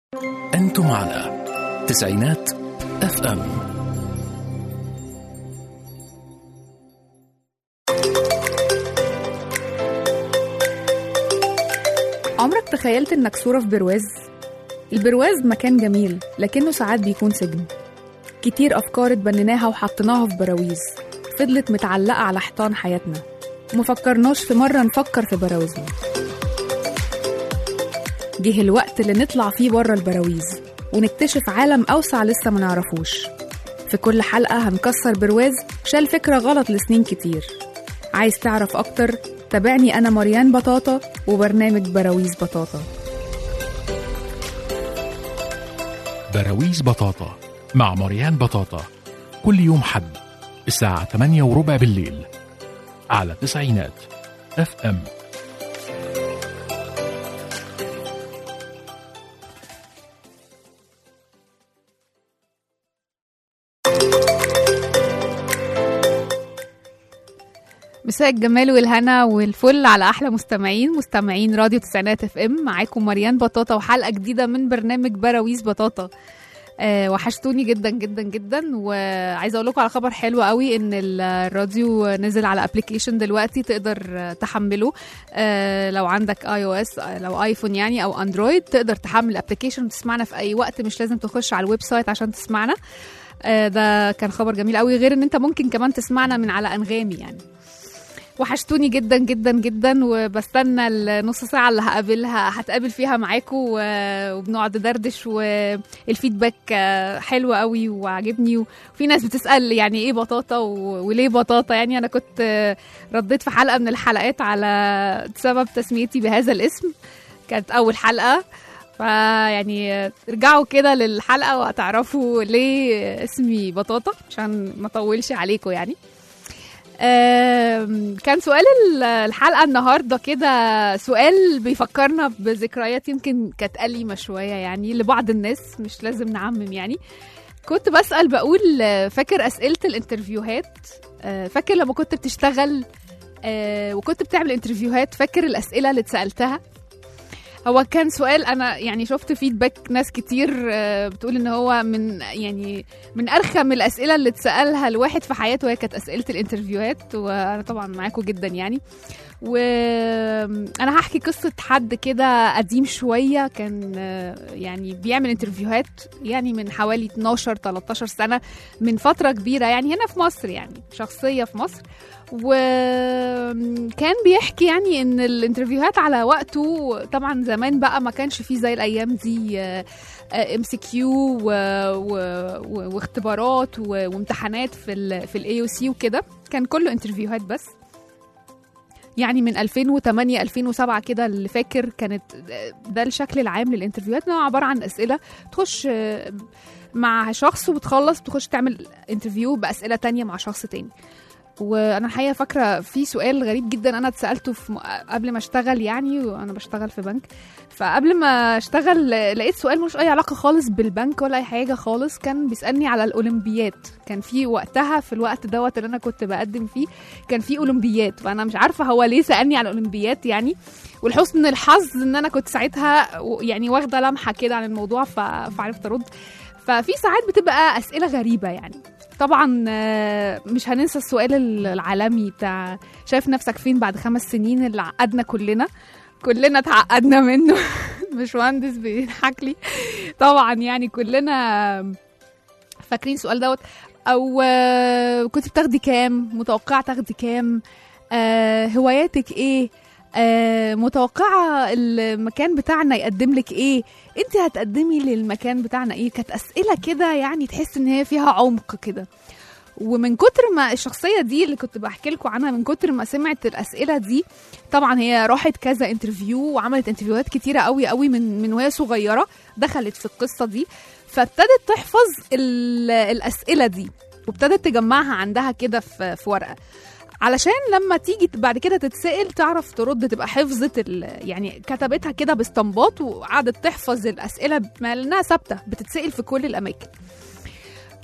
أنتم على تسعينات اف ام عمرك تخيلت انك صورة في برواز؟ البرواز مكان جميل لكنه ساعات بيكون سجن كتير أفكار اتبنيناها وحطيناها في براويز فضلت متعلقة على حيطان حياتنا ومفكرناش في مرة نفكر في براويزنا جه الوقت اللي نطلع فيه بره البراويز ونكتشف عالم أوسع لسه ما نعرفوش في كل حلقة هنكسر برواز شال فكرة غلط لسنين كتير عايز تعرف أكتر تابعني أنا مريان بطاطا وبرنامج براويز بطاطا براويز بطاطا مع مريان بطاطا كل يوم حد الساعة 8 وربع بالليل على تسعينات اف ام مساء الجمال والهنا والفل على احلى مستمعين مستمعين راديو تسعينات اف ام معاكم مريان بطاطا وحلقه جديده من برنامج براويز بطاطا أه وحشتوني جدا جدا جدا وعايزه اقول لكم على خبر حلو قوي ان الراديو نزل على ابلكيشن دلوقتي تقدر تحمله أه لو عندك اي او اس لو ايفون يعني او اندرويد تقدر تحمل الابلكيشن وتسمعنا في اي وقت مش لازم تخش على الويب سايت عشان تسمعنا أه ده كان خبر جميل قوي غير ان انت ممكن كمان تسمعنا من على انغامي يعني وحشتوني جدا جدا جدا وبستنى النص ساعة اللي هقابلها هتقابل فيها معاكم وبنقعد ندردش والفيدباك حلو قوي وعجبني وفي ناس بتسأل يعني ايه بطاطا وليه بطاطا يعني انا كنت رديت في حلقة من الحلقات على سبب تسميتي بهذا الاسم كانت اول حلقة فيعني ارجعوا كده للحلقة وهتعرفوا ليه اسمي بطاطا عشان ما اطولش عليكم يعني كان سؤال الحلقه النهارده كده سؤال بيفكرنا بذكريات يمكن كانت أليمة شويه يعني لبعض الناس مش لازم نعمم يعني كنت بسأل بقول فاكر أسئلة الانترفيوهات فاكر لما كنت بتشتغل وكنت بتعمل انترفيوهات فاكر الأسئلة اللي اتسألتها هو كان سؤال انا يعني شفت فيدباك ناس كتير بتقول ان هو من يعني من ارخم الاسئله اللي اتسالها الواحد في حياته هي كانت اسئله الانترفيوهات وانا طبعا معاكم جدا يعني وانا هحكي قصه حد كده قديم شويه كان يعني بيعمل انترفيوهات يعني من حوالي 12 13 سنه من فتره كبيره يعني هنا في مصر يعني شخصيه في مصر وكان بيحكي يعني ان الانترفيوهات على وقته طبعا زمان بقى ما كانش فيه زي الايام دي ام سي كيو واختبارات وامتحانات في ال في الاي او سي وكده كان كله انترفيوهات بس يعني من 2008 2007 كده اللي فاكر كانت ده الشكل العام للانترفيوهات عباره عن اسئله تخش مع شخص وبتخلص تخش تعمل انترفيو باسئله تانية مع شخص تاني وانا الحقيقه فاكره في سؤال غريب جدا انا اتسالته في م... قبل ما اشتغل يعني وانا بشتغل في بنك فقبل ما اشتغل لقيت سؤال مش اي علاقه خالص بالبنك ولا اي حاجه خالص كان بيسالني على الاولمبيات كان في وقتها في الوقت دوت اللي انا كنت بقدم فيه كان في اولمبيات فانا مش عارفه هو ليه سالني على الاولمبيات يعني ولحسن الحظ ان انا كنت ساعتها يعني واخده لمحه كده عن الموضوع ف... فعرفت ارد ففي ساعات بتبقى اسئله غريبه يعني طبعا مش هننسى السؤال العالمي بتاع شايف نفسك فين بعد خمس سنين اللي عقدنا كلنا كلنا اتعقدنا منه باشمهندس بيضحك لي طبعا يعني كلنا فاكرين السؤال دوت او كنت بتاخدي كام متوقعه تاخدي كام هواياتك ايه آه متوقعة المكان بتاعنا يقدم لك ايه انت هتقدمي للمكان بتاعنا ايه كانت اسئلة كده يعني تحس ان هي فيها عمق كده ومن كتر ما الشخصية دي اللي كنت بحكي لكم عنها من كتر ما سمعت الأسئلة دي طبعا هي راحت كذا انترفيو وعملت انترفيوهات كتيرة قوي قوي من من وهي صغيرة دخلت في القصة دي فابتدت تحفظ الأسئلة دي وابتدت تجمعها عندها كده في, في ورقة علشان لما تيجي بعد كده تتسأل تعرف ترد تبقى حفظت يعني كتبتها كده باستنباط وقعدت تحفظ الأسئلة ما لأنها ثابتة بتتسأل في كل الأماكن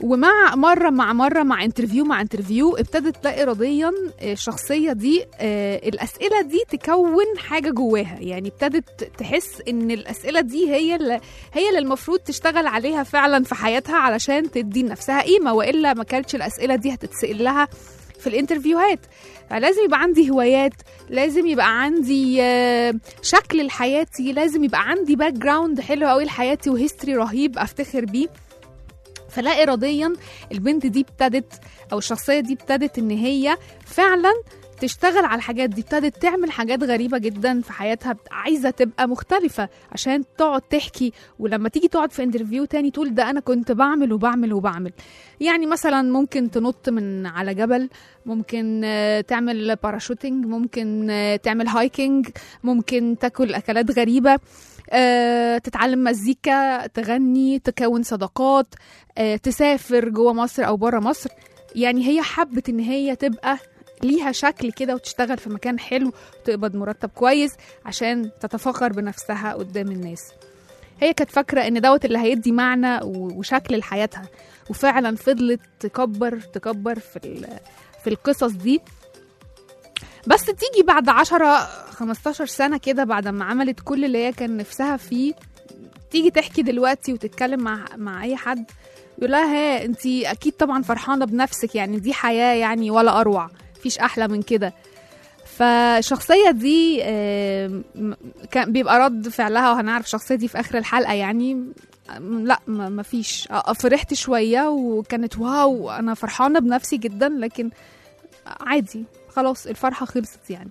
ومع مره مع مره مع انترفيو مع انترفيو ابتدت لا اراديا آه، الشخصيه دي آه، الاسئله دي تكون حاجه جواها يعني ابتدت تحس ان الاسئله دي هي اللي هي اللي المفروض تشتغل عليها فعلا في حياتها علشان تدي لنفسها قيمه والا ما كانتش الاسئله دي هتتسال لها في الانترفيوهات فلازم يبقى عندي هوايات لازم يبقى عندي آه، شكل لحياتي لازم يبقى عندي باك جراوند حلو قوي لحياتي وهيستوري رهيب افتخر بيه فلا اراديا البنت دي ابتدت او الشخصيه دي ابتدت ان هي فعلا تشتغل على الحاجات دي ابتدت تعمل حاجات غريبه جدا في حياتها عايزه تبقى مختلفه عشان تقعد تحكي ولما تيجي تقعد في انترفيو تاني تقول ده انا كنت بعمل وبعمل وبعمل يعني مثلا ممكن تنط من على جبل ممكن آه، تعمل باراشوتنج ممكن آه، تعمل هايكنج ممكن تاكل اكلات غريبه آه، تتعلم مزيكا تغني تكون صداقات آه، تسافر جوه مصر او بره مصر يعني هي حبت ان هي تبقى ليها شكل كده وتشتغل في مكان حلو وتقبض مرتب كويس عشان تتفخر بنفسها قدام الناس هي كانت فاكرة ان دوت اللي هيدي معنى و- وشكل لحياتها وفعلا فضلت تكبر تكبر في ال- في القصص دي بس تيجي بعد 10 15 سنة كده بعد ما عملت كل اللي هي كان نفسها فيه تيجي تحكي دلوقتي وتتكلم مع مع اي حد يقول لها ها انت اكيد طبعا فرحانه بنفسك يعني دي حياه يعني ولا اروع مفيش احلى من كده فالشخصيه دي آم، م- كان بيبقى رد فعلها وهنعرف الشخصيه دي في اخر الحلقه يعني م- لا ما ما فيش آه، فرحت شويه وكانت واو انا فرحانه بنفسي جدا لكن عادي خلاص الفرحه خلصت يعني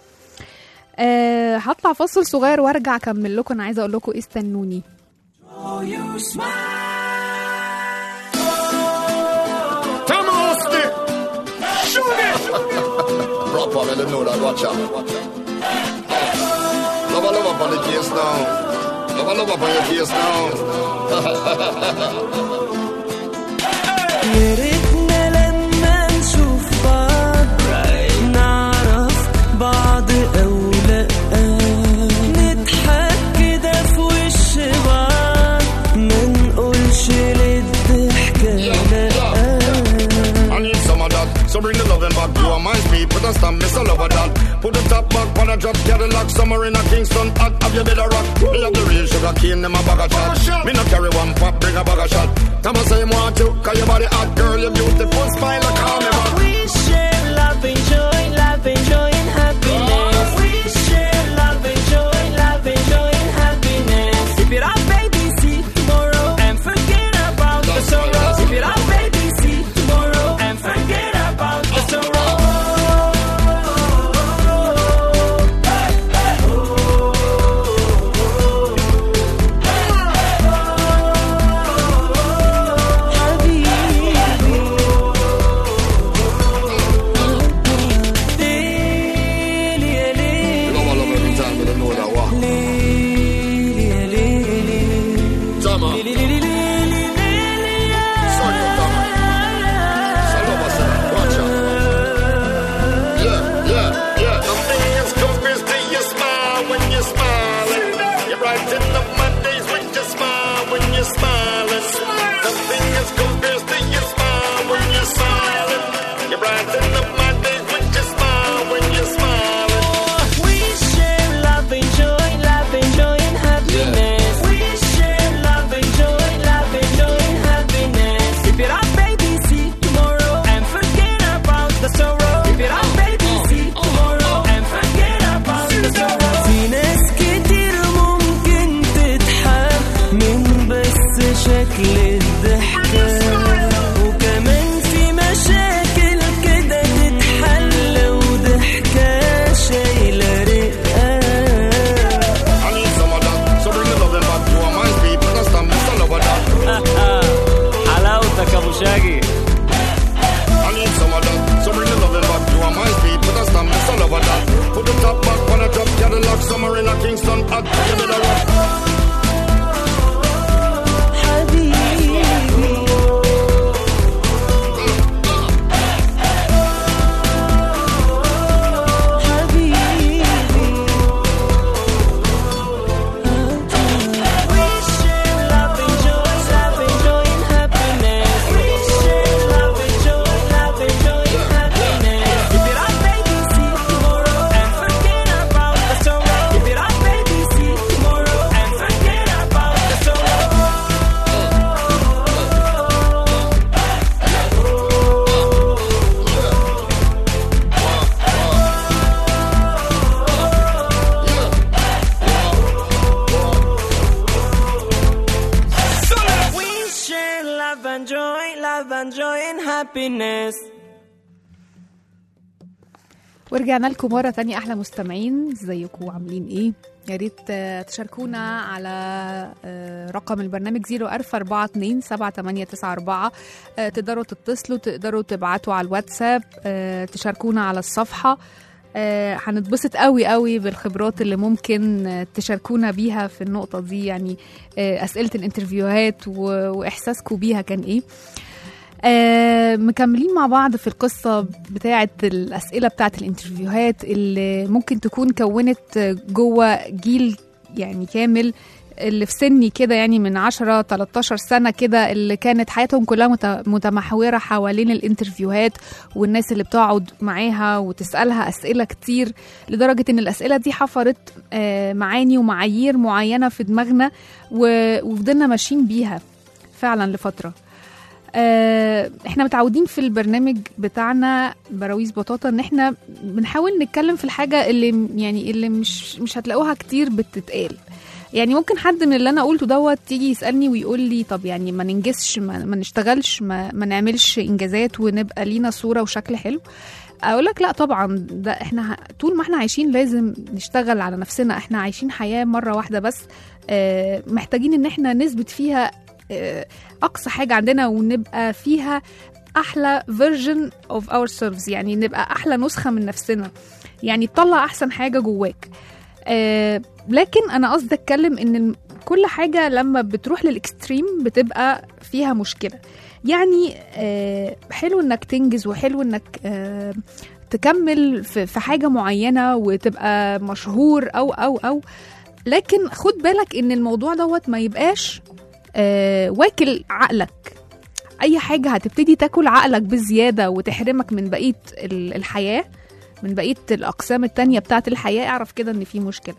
أه هطلع فاصل صغير وارجع اكمل لكم انا عايزه اقول لكم استنوني Tamosti! Shoot it! Proper, let them know that. Watch out. Love a love up on the case now. Love a love up on your case now. يا ريتنا لما نشوف بعض نعرف بعض او لا نضحك كده في وش بعض ما نقولش للضحكة لا I need some of that. So bring the loving back to my speed. Put a stamp, miss a love of that. Put the top back on a drop, Cadillac, summer in a Kingston. Hot, have you been a rock? Me have the real sugar cane, them a bag of shot. Me not carry one pop, bring a bag of shot. Thomas say him want to, cause your body hot, girl, you beautiful smile, like call me back. We share love and joy, love and joy and happiness. We share love and joy, love and joy and happiness. Keep it up, baby, see tomorrow and forget about the sorrow. Keep it up, baby, see tomorrow and forget about the sorrow. You know I love every time, but I know that what. Tama. Sorry, Tama. I love us, uh, watch out. Yeah, yeah, yeah. Nothing is compares to your smile when you're smiling. You brighten up my days when you smile, when you're smiling. Nothing is compares to your smile when you're smiling. You brighten up my days when you smile, when you're smiling. We share love and joy, love and joy and happiness. We share love and joy, love and joy and happiness. Keep it up, baby, see tomorrow and forget about the sorrow. Keep it up, baby, see tomorrow and forget about the sorrow. في ناس كتير ممكن تضحك من بس شكل الضحكة وكمان في مشاكل كده تتحل وضحكة شايلة رقة I need some of that. So bring the loving back to my speed. Put a stamp, miss a love of that. حلاوتك ابو شاقي I need some of that. So bring the loving back to my speed. Put a stamp, miss a love of that. Put the top back on a drop, Cadillac, summer in a Kingston. Hot, you better rock. حبيبي and joy and happiness. ورجعنا لكم مرة تانية أحلى مستمعين ازيكم عاملين ايه يا ريت آه، تشاركونا على آه، رقم البرنامج 00442 7894 آه، تقدروا تتصلوا تقدروا تبعتوا على الواتساب آه، تشاركونا على الصفحة آه، هنتبسط قوي قوي بالخبرات اللي ممكن آه، تشاركونا بيها في النقطة دي يعني آه، أسئلة الانترفيوهات و- وإحساسكم بيها كان ايه آه مكملين مع بعض في القصة بتاعة الأسئلة بتاعة الانترفيوهات اللي ممكن تكون كونت جوه جيل يعني كامل اللي في سني كده يعني من 10 13 سنة كده اللي كانت حياتهم كلها مت- متمحورة حوالين الانترفيوهات والناس اللي بتقعد معاها وتسألها أسئلة كتير لدرجة إن الأسئلة دي حفرت آه، معاني ومعايير معينة في دماغنا و- وفضلنا ماشيين بيها فعلا لفترة آه، احنا متعودين في البرنامج بتاعنا براويز بطاطا ان احنا بنحاول نتكلم في الحاجه اللي يعني اللي مش مش هتلاقوها كتير بتتقال يعني ممكن حد من اللي انا قلته دوت يجي يسالني ويقول لي طب يعني ما ننجزش ما, ما نشتغلش ما, ما نعملش انجازات ونبقى لينا صوره وشكل حلو اقول لك لا طبعا ده احنا ه- طول ما احنا عايشين لازم نشتغل على نفسنا احنا عايشين حياه مره واحده بس آه، محتاجين ان احنا نثبت فيها آه، اقصى حاجه عندنا ونبقى فيها احلى version of ourselves يعني نبقى احلى نسخه من نفسنا يعني تطلع احسن حاجه جواك آه لكن انا قصدي اتكلم ان الم- كل حاجه لما بتروح للاكستريم بتبقى فيها مشكله يعني آه حلو انك تنجز وحلو انك آه تكمل في في حاجه معينه وتبقى مشهور او او او لكن خد بالك ان الموضوع دوت ما يبقاش آه واكل عقلك اي حاجه هتبتدي تاكل عقلك بزياده وتحرمك من بقيه ال- الحياه من بقيه الاقسام التانية بتاعه الحياه اعرف كده ان في مشكله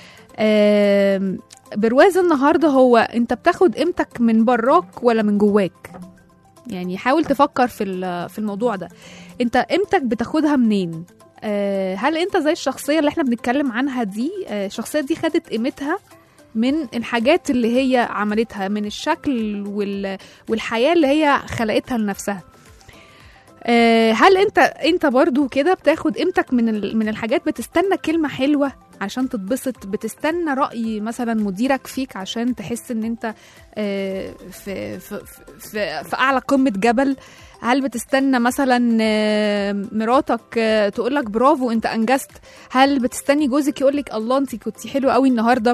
آم، برواز النهارده هو انت بتاخد قيمتك من براك ولا من جواك يعني حاول تفكر في ال- في الموضوع ده انت قيمتك بتاخدها منين آه، هل انت زي الشخصيه اللي احنا بنتكلم عنها دي آه، الشخصيه دي خدت قيمتها من الحاجات اللي هي عملتها من الشكل وال... والحياه اللي هي خلقتها لنفسها آه، هل انت انت برضو كده بتاخد قيمتك من ال... من الحاجات بتستنى كلمه حلوه عشان تتبسط بتستنى راي مثلا مديرك فيك عشان تحس ان انت آه، في في في, في اعلى قمه جبل هل بتستنى مثلا آه، مراتك آه، تقولك برافو انت انجزت هل بتستني جوزك يقولك الله انت كنتي حلوه قوي النهارده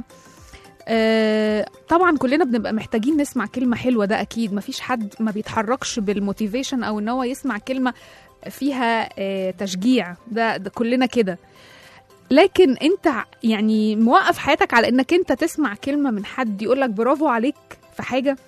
آه، طبعا كلنا بنبقى محتاجين نسمع كلمة حلوة ده أكيد مفيش حد ما بيتحركش بالموتيفيشن أو إن هو يسمع كلمة فيها آه، تشجيع ده, ده كلنا كده لكن انت ع- يعني موقف حياتك على انك انت تسمع كلمة من حد يقولك برافو عليك في حاجة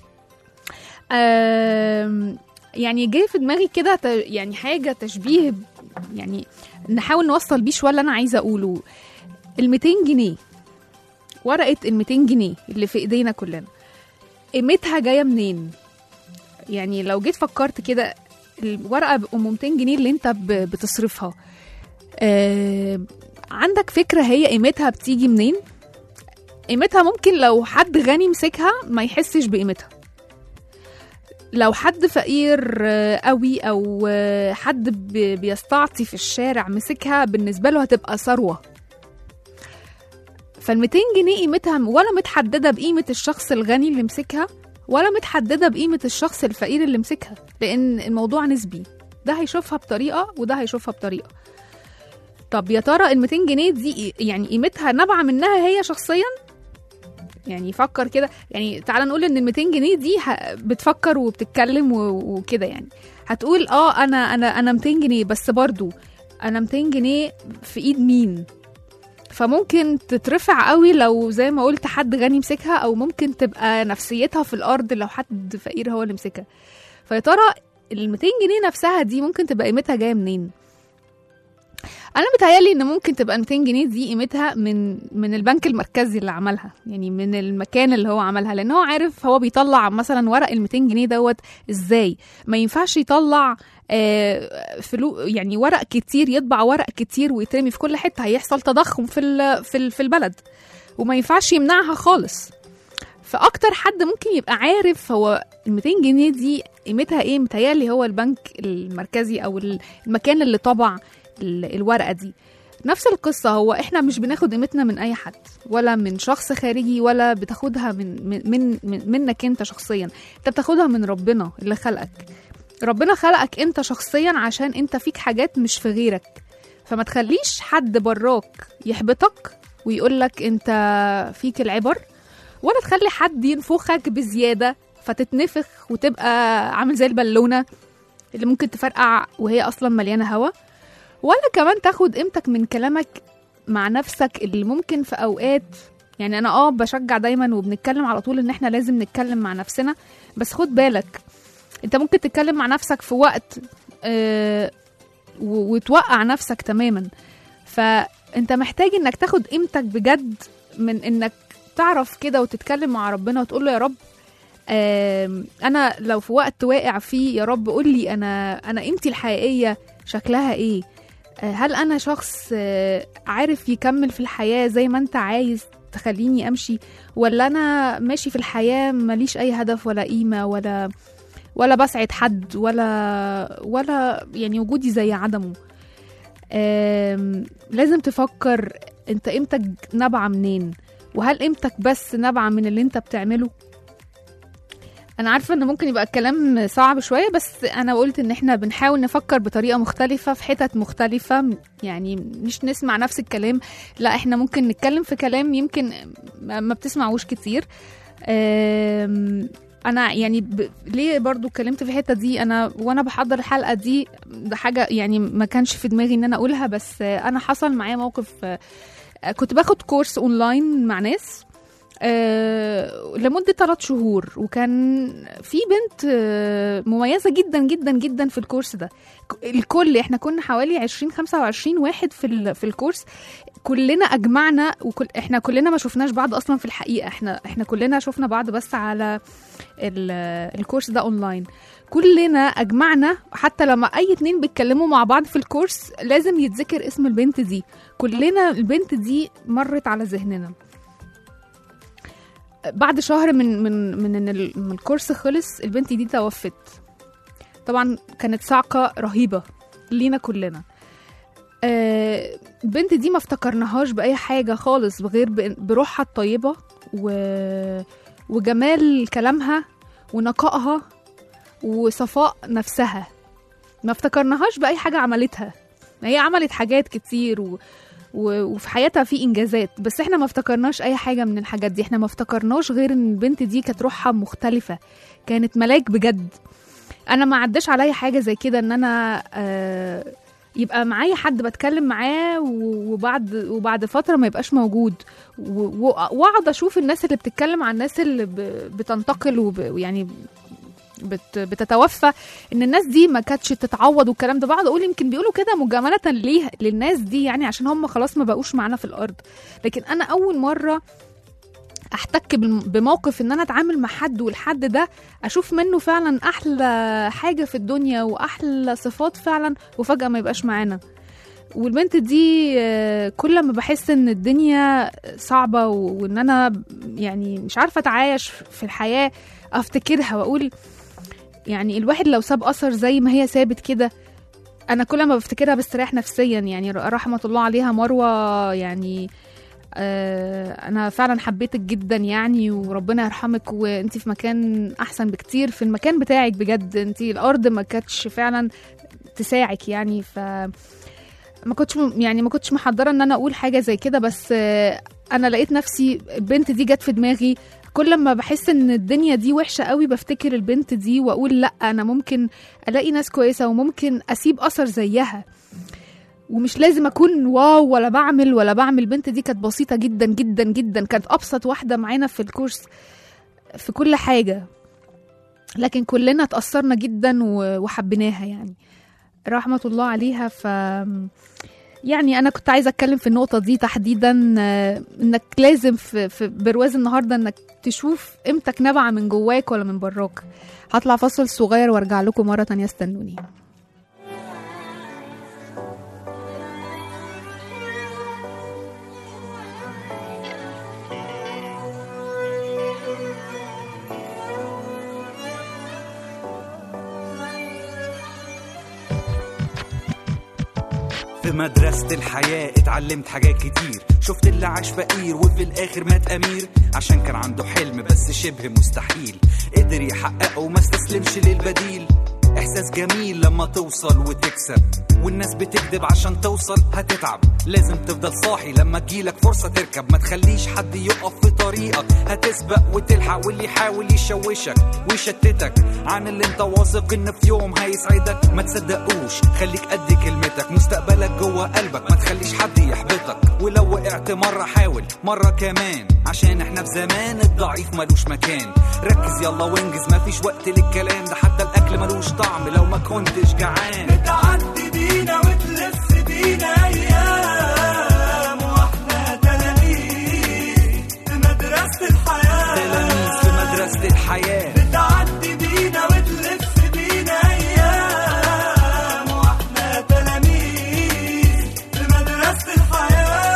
آم، يعني جاي في دماغي كده ت- يعني حاجة تشبيه ب- يعني نحاول نوصل بيه شوية اللي أنا عايزة أقوله ال 200 جنيه ورقه ال 200 جنيه اللي في ايدينا كلنا قيمتها جايه منين يعني لو جيت فكرت كده الورقه ام 200 جنيه اللي انت ب- بتصرفها آه عندك فكره هي قيمتها بتيجي منين قيمتها ممكن لو حد غني مسكها ما يحسش بقيمتها لو حد فقير آه، قوي او آه، حد ب- بيستعطي في الشارع مسكها بالنسبه له هتبقى ثروه فال 200 جنيه قيمتها ولا متحدده بقيمه الشخص الغني اللي مسكها ولا متحدده بقيمه الشخص الفقير اللي مسكها لان الموضوع نسبي ده هيشوفها بطريقه وده هيشوفها بطريقه طب يا ترى ال 200 جنيه دي يعني قيمتها نابعه منها هي شخصيا يعني فكر كده يعني تعال نقول ان ال 200 جنيه دي ه- بتفكر وبتتكلم و- وكده يعني هتقول اه انا انا انا 200 جنيه بس برضو انا 200 جنيه في ايد مين فممكن تترفع قوي لو زي ما قلت حد غني مسكها او ممكن تبقى نفسيتها في الارض لو حد فقير هو اللي مسكها فيا ترى ال 200 جنيه نفسها دي ممكن تبقى قيمتها جايه منين انا متهيالي ان ممكن تبقى 200 جنيه دي قيمتها من من البنك المركزي اللي عملها يعني من المكان اللي هو عملها لان هو عارف هو بيطلع مثلا ورق ال 200 جنيه دوت ازاي ما ينفعش يطلع آه، فلو يعني ورق كتير يطبع ورق كتير ويترمي في كل حته هيحصل تضخم في ال- في ال- في البلد وما ينفعش يمنعها خالص فاكتر حد ممكن يبقى عارف هو ال 200 جنيه دي قيمتها ايه متهيألي هو البنك المركزي او ال- المكان اللي طبع ال- الورقه دي نفس القصة هو احنا مش بناخد قيمتنا من اي حد ولا من شخص خارجي ولا بتاخدها من من من من- منك انت شخصيا انت بتاخدها من ربنا اللي خلقك ربنا خلقك انت شخصيا عشان انت فيك حاجات مش في غيرك فما تخليش حد براك يحبطك ويقولك انت فيك العبر ولا تخلي حد ينفخك بزيادة فتتنفخ وتبقى عامل زي البالونة اللي ممكن تفرقع وهي أصلا مليانة هوا ولا كمان تاخد قيمتك من كلامك مع نفسك اللي ممكن في أوقات يعني أنا اه بشجع دايما وبنتكلم على طول إن احنا لازم نتكلم مع نفسنا بس خد بالك انت ممكن تتكلم مع نفسك في وقت آه و- وتوقع نفسك تماما فانت محتاج انك تاخد قيمتك بجد من انك تعرف كده وتتكلم مع ربنا وتقول له يا رب آم، انا لو في وقت واقع فيه يا رب قول لي انا انا قيمتي الحقيقيه شكلها ايه آه، هل انا شخص آه، عارف يكمل في الحياه زي ما انت عايز تخليني امشي ولا انا ماشي في الحياه ماليش اي هدف ولا قيمه ولا ولا بسعد حد ولا ولا يعني وجودي زي عدمه آم، لازم تفكر انت قيمتك نابعه منين وهل قيمتك بس نابعه من اللي انت بتعمله انا عارفه ان ممكن يبقى الكلام صعب شويه بس انا قلت ان احنا بنحاول نفكر بطريقه مختلفه في حتت مختلفه يعني مش نسمع نفس الكلام لا احنا ممكن نتكلم في كلام يمكن ما ما بتسمعوش كتير أم، انا يعني ب... ليه برضو اتكلمت في الحته دي انا وانا بحضر الحلقه دي ده حاجه يعني ما كانش في دماغي ان انا اقولها بس آه، انا حصل معايا موقف آه، كنت باخد كورس اونلاين مع ناس آه، لمدة ثلاث شهور وكان في بنت آه، مميزة جدا جدا جدا في الكورس ده ك- الكل احنا كنا حوالي 20 25 واحد في ال- في الكورس كلنا اجمعنا وكل احنا كلنا ما شفناش بعض اصلا في الحقيقة احنا احنا كلنا شفنا بعض بس على ال- الكورس ده اونلاين كلنا اجمعنا حتى لما اي اتنين بيتكلموا مع بعض في الكورس لازم يتذكر اسم البنت دي كلنا البنت دي مرت على ذهننا بعد شهر من من من ان ال- من الكورس خلص البنت دي توفت طبعا كانت صعقة رهيبة لينا كلنا آه، البنت دي ما افتكرناهاش بأي حاجة خالص بغير بإن- بروحها الطيبة و... وجمال كلامها ونقائها وصفاء نفسها ما افتكرناهاش بأي حاجة عملتها هي عملت حاجات كتير و... و... وفي حياتها في انجازات بس احنا ما افتكرناش اي حاجه من الحاجات دي احنا ما افتكرناش غير ان البنت دي كانت روحها مختلفه كانت ملاك بجد انا ما عداش عليا حاجه زي كده ان انا آه يبقى معايا حد بتكلم معاه و- وبعد وبعد فتره ما يبقاش موجود و- و- واقعد اشوف الناس اللي بتتكلم عن الناس اللي ب- بتنتقل وب- ويعني بت بتتوفى ان الناس دي ما كانتش تتعوض والكلام ده بقعد اقول يمكن بيقولوا كده مجامله ليه للناس دي يعني عشان هم خلاص ما بقوش معانا في الارض لكن انا اول مره احتك بالم- بموقف ان انا اتعامل مع حد والحد ده اشوف منه فعلا احلى حاجه في الدنيا واحلى صفات فعلا وفجاه ما يبقاش معانا والبنت دي آه، كل ما بحس ان الدنيا صعبه و- وان انا يعني مش عارفه اتعايش في الحياه افتكرها واقول يعني الواحد لو ساب اثر زي ما هي سابت كده انا كل ما بفتكرها بستريح نفسيا يعني رحمه الله عليها مروه يعني آه انا فعلا حبيتك جدا يعني وربنا يرحمك وانت في مكان احسن بكتير في المكان بتاعك بجد انت الارض ما كانتش فعلا تساعك يعني ف ما كنتش م- يعني ما كنتش محضره ان انا اقول حاجه زي كده بس آه، انا لقيت نفسي البنت دي جت في دماغي كل ما بحس ان الدنيا دي وحشه قوي بفتكر البنت دي واقول لا انا ممكن الاقي ناس كويسه وممكن اسيب اثر زيها ومش لازم اكون واو ولا بعمل ولا بعمل البنت دي كانت بسيطه جدا جدا جدا كانت ابسط واحده معانا في الكورس في كل حاجه لكن كلنا اتاثرنا جدا و- وحبيناها يعني رحمه الله عليها ف يعني انا كنت عايزه اتكلم في النقطه دي تحديدا آه، انك لازم في, في برواز النهارده انك تشوف قيمتك نابعه من جواك ولا من براك هطلع فاصل صغير وارجع لكم مره تانية استنوني في مدرسة الحياة اتعلمت حاجات كتير شفت اللي عاش فقير وفي الآخر مات أمير عشان كان عنده حلم بس شبه مستحيل قدر يحققه وما استسلمش للبديل إحساس جميل لما توصل وتكسب والناس بتكذب عشان توصل هتتعب لازم تفضل صاحي لما تجيلك فرصة تركب ما تخليش حد يقف في طريقك هتسبق وتلحق واللي يحاول يشوشك ويشتتك عن اللي انت واثق ان في يوم هيسعدك ما تصدقوش خليك قد كلمتك مستقبلك جوه قلبك ما تخليش حد يحبطك ولو وقعت مرة حاول مرة كمان عشان احنا في زمان الضعيف ملوش مكان ركز يلا وانجز مفيش وقت للكلام ده حتى الاكل ملوش طعم لو ما كنتش جعان بتعدي بينا وتلف بينا ايام واحنا تلاميذ في مدرسة الحياة تلاميذ في مدرسة الحياة بتعدي بينا وتلف بينا ايام واحنا تلاميذ في مدرسة الحياة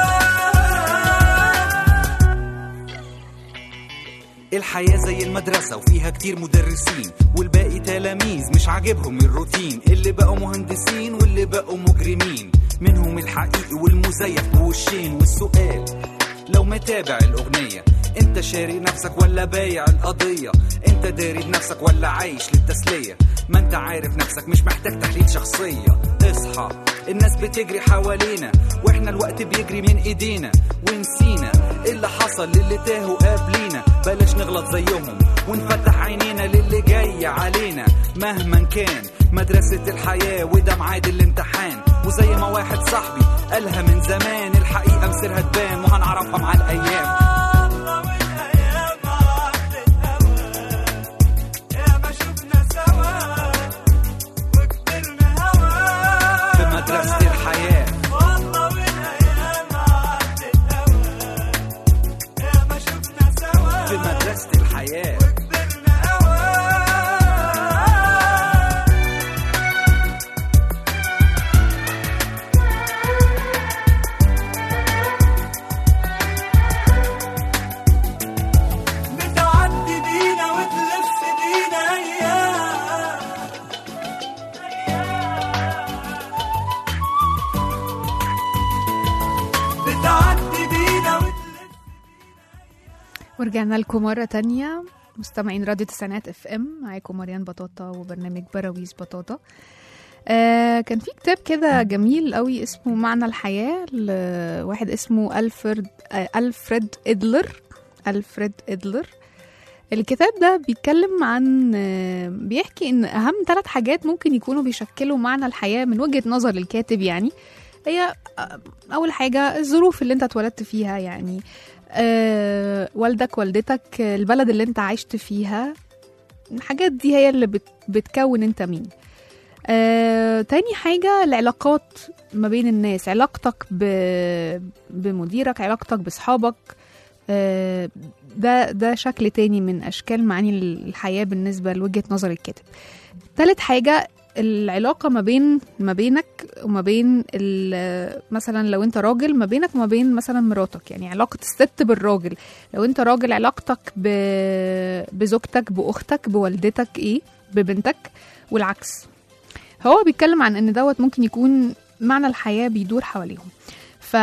الحياة زي المدرسة وفيها كتير مدرسين والباقي تلاميذ مش عاجبهم الروتين اللي بقوا مهندسين واللي بقوا مجرمين منهم الحقيقي والمزيف بوشين والسؤال لو متابع الأغنية انت شاري نفسك ولا بايع القضية انت داري بنفسك ولا عايش للتسلية ما انت عارف نفسك مش محتاج تحليل شخصية اصحى الناس بتجري حوالينا واحنا الوقت بيجري من ايدينا ونسينا إيه اللي حصل للي تاهوا قبلينا بلاش نغلط زيهم ونفتح عينينا للي جاي علينا مهما كان مدرسة الحياة وده ميعاد الامتحان وزي ما واحد صاحبي قالها من زمان الحقيقة مصيرها تبان وهنعرفها مع الأيام الله والايام عدت هوا يا ما شفنا سوا وكبرنا هوا في مدرسة الحياة والله والايام عدت هوا يا ما شفنا سوا في مدرسة الحياة وكبرنا هوا بتعدي بينا وتلف بينا ايام بتعدي بينا وتلف ورجعنا لكم مرة تانية مستمعين راديو تسعينات اف ام معاكم مريان بطاطا وبرنامج براويز بطاطا آه كان في كتاب كده جميل قوي اسمه معنى الحياة لواحد اسمه ألفرد آه ألفريد إدلر ألفريد إدلر الكتاب ده بيتكلم عن آه، بيحكي ان اهم ثلاث حاجات ممكن يكونوا بيشكلوا معنى الحياة من وجهة نظر الكاتب يعني هي آه، اول حاجة الظروف اللي انت اتولدت فيها يعني آه، والدك والدتك آه، البلد اللي انت عشت فيها الحاجات دي هي اللي بت بتكون انت مين آه، تاني حاجة العلاقات ما بين الناس علاقتك ب... بمديرك علاقتك بصحابك آه، ده ده شكل تاني من أشكال معاني الحياة بالنسبة لوجهة نظر الكاتب تالت حاجة العلاقة ما بين ما بينك وما بين ال- مثلا لو انت راجل ما بينك وما بين مثلا مراتك يعني علاقة الست بالراجل لو انت راجل علاقتك ب... بزوجتك بأختك بوالدتك ايه ببنتك والعكس هو بيتكلم عن ان دوت ممكن يكون معنى الحياة بيدور حواليهم ف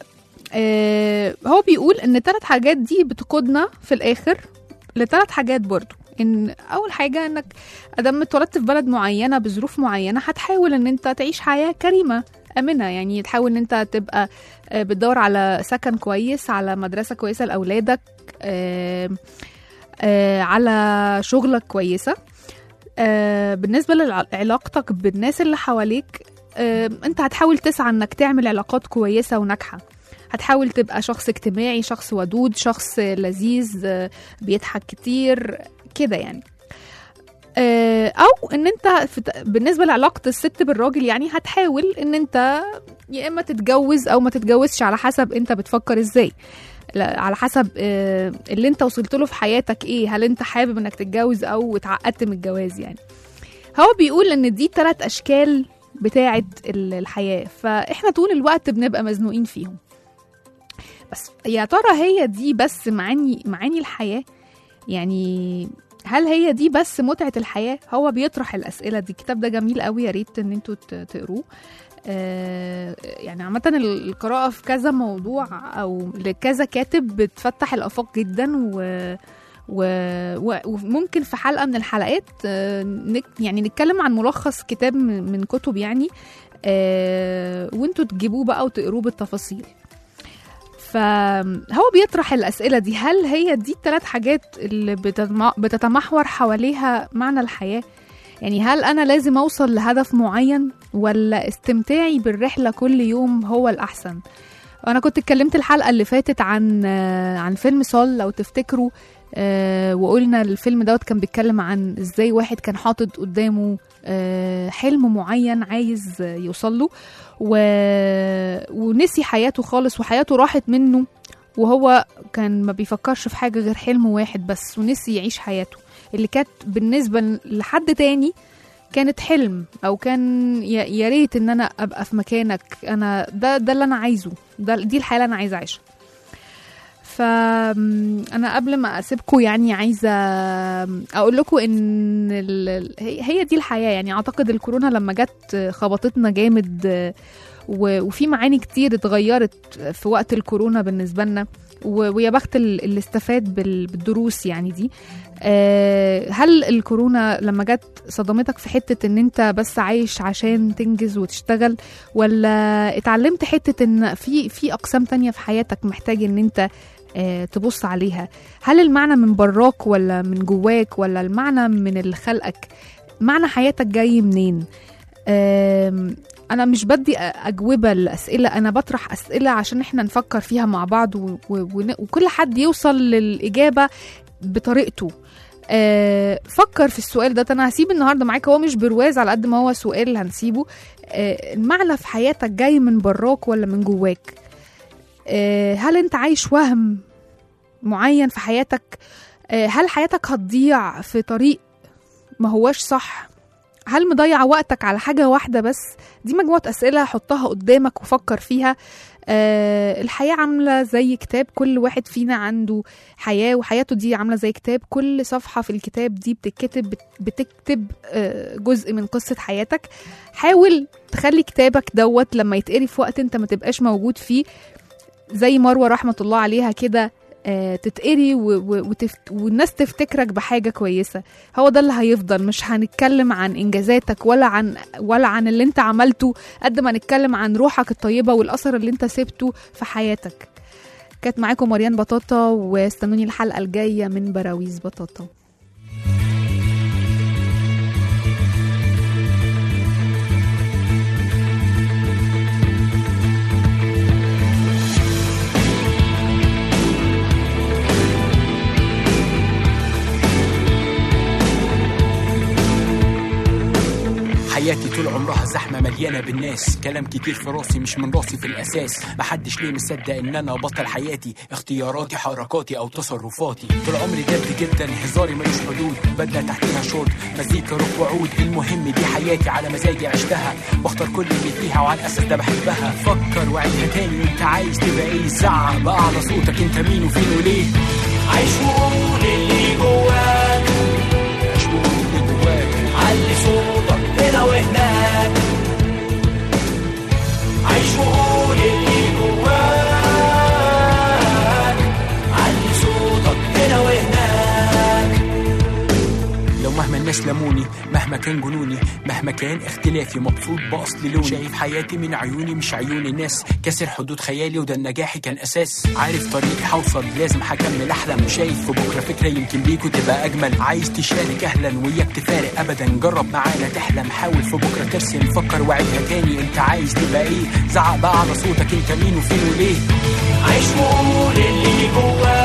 آه، هو بيقول ان الثلاث حاجات دي بتقودنا في الاخر لثلاث حاجات برضو ان اول حاجه انك ادام اتولدت في بلد معينه بظروف معينه هتحاول ان انت تعيش حياه كريمه امنه يعني تحاول ان انت تبقى آه، بتدور على سكن كويس على مدرسه كويسه لاولادك آه، آه، على شغلك كويسه آه، بالنسبه لعلاقتك بالناس اللي حواليك آه، انت هتحاول تسعى انك تعمل علاقات كويسه وناجحه هتحاول تبقى شخص اجتماعي شخص ودود شخص لذيذ آه، بيضحك كتير كده يعني آه، او ان انت في ت- بالنسبه لعلاقه الست بالراجل يعني هتحاول ان انت يا اما تتجوز او ما تتجوزش على حسب انت بتفكر ازاي لا، على حسب آه، اللي انت وصلت له في حياتك ايه هل انت حابب انك تتجوز او اتعقدت من الجواز يعني هو بيقول ان دي ثلاث اشكال بتاعه ال- الحياه فاحنا طول الوقت بنبقى مزنوقين فيهم بس يا ترى هي دي بس معاني معاني الحياه يعني هل هي دي بس متعه الحياه هو بيطرح الاسئله دي الكتاب ده جميل قوي يا ريت ان انتوا ت- تقروه آه، يعني عامة ال- القراءة في كذا موضوع أو لكذا كاتب بتفتح الآفاق جدا و و... و... وممكن في حلقة من الحلقات آه، نك... يعني نتكلم عن ملخص كتاب من من كتب يعني آه، وانتوا تجيبوه بقى وتقروه بالتفاصيل فهو بيطرح الأسئلة دي هل هي دي الثلاث حاجات اللي بتتم- بتتمحور حواليها معنى الحياة يعني هل أنا لازم أوصل لهدف معين ولا استمتاعي بالرحلة كل يوم هو الأحسن أنا كنت اتكلمت الحلقة اللي فاتت عن آه، عن فيلم سول لو تفتكروا آه، وقلنا الفيلم دوت كان بيتكلم عن ازاي واحد كان حاطط قدامه آه، حلم معين عايز يوصل له و... ونسي حياته خالص وحياته راحت منه وهو كان ما بيفكرش في حاجة غير حلم واحد بس ونسي يعيش حياته اللي كانت بالنسبة لحد تاني كانت حلم او كان يا يا ريت ان انا ابقى في مكانك انا ده ده اللي انا عايزه ده دي الحياه اللي انا عايزه اعيشها فانا قبل ما اسيبكم يعني عايزه اقول لكم ان ال- ال- هي هي دي الحياه يعني اعتقد الكورونا لما جت خبطتنا جامد و- وفي معاني كتير اتغيرت في وقت الكورونا بالنسبه لنا و- ويا بخت ال- اللي استفاد بال- بالدروس يعني دي آه، هل الكورونا لما جت صدمتك في حتة ان انت بس عايش عشان تنجز وتشتغل ولا اتعلمت حتة ان في في اقسام تانية في حياتك محتاج ان انت آه، تبص عليها هل المعنى من براك ولا من جواك ولا المعنى من اللي خلقك معنى حياتك جاي منين آم، انا مش بدي اجوبه لاسئله انا بطرح اسئله عشان احنا نفكر فيها مع بعض و- و- ون- وكل حد يوصل للاجابه بطريقته آه، فكر في السؤال ده انا هسيب النهارده معاك هو مش برواز على قد ما هو سؤال هنسيبه آه، المعنى في حياتك جاي من براك ولا من جواك آه، هل انت عايش وهم معين في حياتك آه، هل حياتك هتضيع في طريق ما هواش صح هل مضيع وقتك على حاجة واحدة بس دي مجموعة أسئلة حطها قدامك وفكر فيها آه الحياة عاملة زي كتاب كل واحد فينا عنده حياة وحياته دي عاملة زي كتاب كل صفحة في الكتاب دي بتتكتب بت- بتكتب آه جزء من قصة حياتك حاول تخلي كتابك دوت لما يتقري في وقت انت ما تبقاش موجود فيه زي مروة رحمة الله عليها كده آه، تتقري و- و- وتفت... والناس تفتكرك بحاجة كويسة هو ده اللي هيفضل مش هنتكلم عن إنجازاتك ولا عن ولا عن اللي انت عملته قد ما نتكلم عن روحك الطيبة والأثر اللي انت سبته في حياتك كانت معاكم مريان بطاطا واستنوني الحلقة الجاية من براويز بطاطا حياتي طول عمرها زحمة مليانة بالناس كلام كتير في راسي مش من راسي في الأساس محدش ليه مصدق إن أنا بطل حياتي اختياراتي حركاتي أو تصرفاتي طول عمري جد جدا هزاري ملوش حدود بدأ تحتيها شوط مزيكا روك وعود المهم دي حياتي على مزاجي عشتها بختار كل اللي فيها وعلى الأساس ده بحبها فكر وعيدها تاني أنت عايز تبقى إيه زعق بقى على صوتك أنت مين وفين وليه عيش وقول اللي جواك عيش وقول اللي جواك علي صوتك هنا وهناك عيش وقول اللي جواك علي صوتك هنا وهناك لو مهما الناس لموني مهما كان جنوني مهما كان اختلافي مبسوط باصل لوني شايف حياتي من عيوني مش عيون الناس كسر حدود خيالي وده نجاحي كان اساس عارف طريقي هوصل لازم هكمل احلم شايف في بكره فكره يمكن بيكوا تبقى اجمل عايز تشارك اهلا وياك تفارق ابدا جرب معانا تحلم حاول في بكره ترسم فكر وعيدها تاني انت عايز تبقى ايه زعق بقى على صوتك انت مين وفين وليه عيش وقول اللي جواك